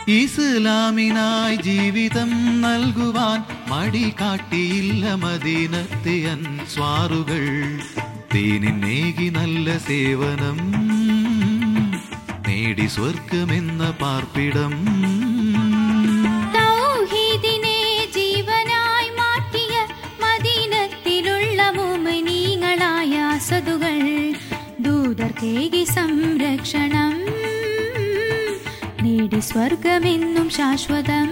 ഇസ്ലാമിനായി ജീവിതം നൽകുവാൻ മടി കാട്ടിയില്ല മദീനത്തെ അൻസ്വാറുകൾ തേനിന്നേകി നല്ല സേവനം നേടി സ്വർഗമെന്ന പാർപ്പിടം തൗഹീദിനെ ജീവനായി മാറ്റിയ മദീനത്തിലുള്ള മുഅ്മിനീങ്ങളായ അസദുകൾ ദൂതർക്കേകി സംരക്ഷണം നേടി സ്വർഗമെന്നും ശാശ്വതം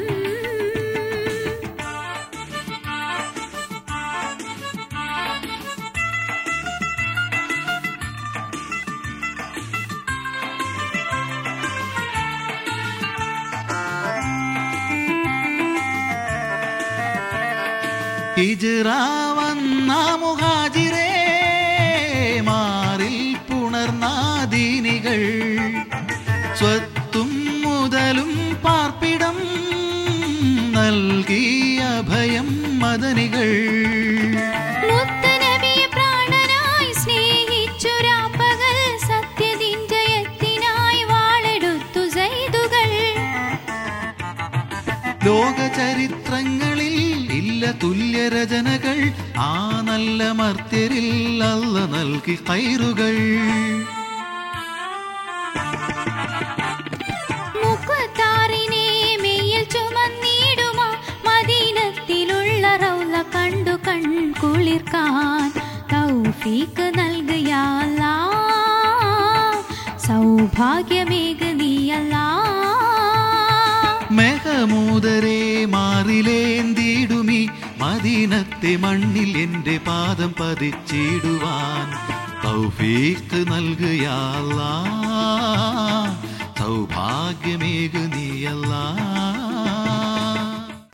ഹിജ്റ വന്ന മുഹാജിരേ മാറിൽ പുണർനാദീനികൾ സ്വത്തും മുതലും പാർപ്പിടം നൽകിയ ഭയം മദനികൾ മുത്തനബിയെ പ്രാണനായി സ്നേഹിച്ചൊരാപ്പകൽ സത്യദിൻ ജയത്തിനായി വാളെടുത്തു സൈദുകൾ ലോക ചരിത്രങ്ങളിൽ ഇല്ല തുല്യരചനകൾ ആ നല്ല മർത്യരിൽ അല്ല നൽകി കൈറുകൾ മുഖത്താറിനെ മെയ്യിൽ ചുമന്നിടുമാ മദീനത്തിലുള്ള റൗല കണ്ടു കൺ കുളിർക്കാൻ തൗഫീക്ക് നൽകിയല്ല സൗഭാഗ്യമേക നീയല്ല മെഹമൂദരെ മാറിലേന്തിടുമി മദീനത്തെ മണ്ണിൽ എന്റെ പാദം പതിച്ചിടുവാൻ തൗഫീക്ക് നൽകുകയല്ല സൗഭാഗ്യമേ